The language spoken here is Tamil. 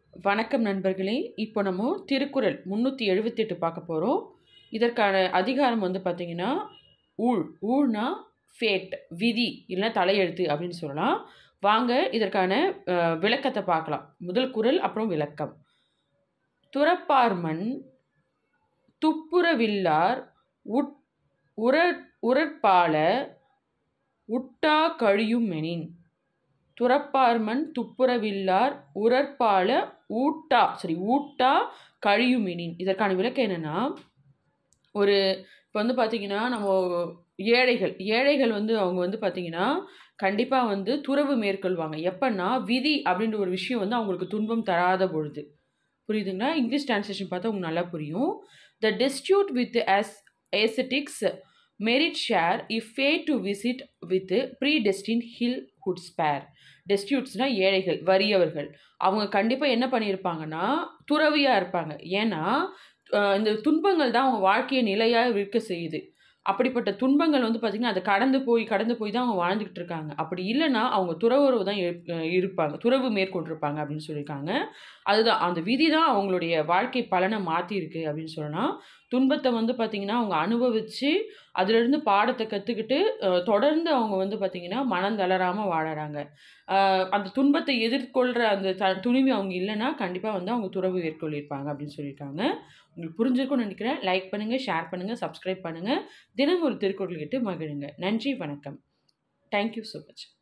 வணக்கம் நண்பர்களே இப்போ நம்ம திருக்குறள் முந்நூற்றி எழுபத்தெட்டு பார்க்க போகிறோம் இதற்கான அதிகாரம் வந்து பார்த்திங்கன்னா ஊழ் ஊழ்னா ஃபேட் விதி இல்லைன்னா தலையெழுத்து அப்படின்னு சொல்லலாம் வாங்க இதற்கான அஹ், விளக்கத்தை பார்க்கலாம் முதல் குறள் அப்புறம் விளக்கம் துறப்பார்மன் துப்புரவில்லார் உட் உர உரற்பால உட்டா கழியும் மெனின் துறப்பார்மன் துப்புரவில்லார் உரற்பால ஊட்டா சரி ஊட்டா கழியுமெனின் இதற்கான விளக்கம் என்னன்னா ஒரு இப்போ வந்து பார்த்தீங்கன்னா நம்ம ஏழைகள் ஏழைகள் வந்து அவங்க வந்து பார்த்தீங்கன்னா கண்டிப்பாக வந்து துறவு மேற்கொள்வாங்க எப்பன்னா விதி அப்படின்ற ஒரு விஷயம் வந்து அவங்களுக்கு துன்பம் தராத பொழுது புரியுதுங்களா இங்கிலீஷ் டிரான்ஸ்லேஷன் பார்த்தா உங்களுக்கு நல்லா புரியும் the destitute with as aesthetics merit share if ஃபே to visit with free destine hill hood spare டெஸ்டியூட்ஸ்னால் ஏழைகள் வறியவர்கள் அவங்க கண்டிப்பாக என்ன பண்ணியிருப்பாங்கன்னா துறவியாக இருப்பாங்க ஏன்னா அஹ், இந்த துன்பங்கள் தான் அவங்க வாழ்க்கையை நிலையாக இருக்க செய்யுது அப்படிப்பட்ட துன்பங்கள் வந்து பார்த்திங்கன்னா அதை கடந்து போய் கடந்து போய் தான் அவங்க வாழ்ந்துக்கிட்டு இருக்காங்க அப்படி இல்லைன்னா அவங்க துறவுறவு தான் இருப்- அஹ் இருப்பாங்க துறவு மேற்கொண்டிருப்பாங்க அப்படின்னு சொல்லியிருக்காங்க அதுதான் அந்த விதி தான் அவங்களுடைய வாழ்க்கை பலனை மாற்றிருக்கு அப்படின்னு சொல்லலாம் துன்பத்தை வந்து பார்த்திங்கன்னா அவங்க அனுபவித்து அதிலிருந்து பாடத்தை கற்றுக்கிட்டு தொடர்ந்து அவங்க வந்து பார்த்திங்கன்னா மனம் தளராமல் வாழறாங்க அஹ் அந்த துன்பத்தை எதிர்கொள்கிற அந்த த துணிவு அவங்க இல்லைன்னா கண்டிப்பாக வந்து அவங்க துறவு மேற்கொள்ளியிருப்பாங்க அப்படின்னு சொல்லியிருக்காங்க உங்களுக்கு புரிஞ்சிருக்கும்னு நினைக்கிறேன் லைக் பண்ணுங்கள் ஷேர் பண்ணுங்கள் சப்ஸ்கிரைப் பண்ணுங்கள் தினம் ஒரு திருக்குறள் கேட்டு மகிழுங்க நன்றி வணக்கம் தேங்க்யூ ஸோ மச்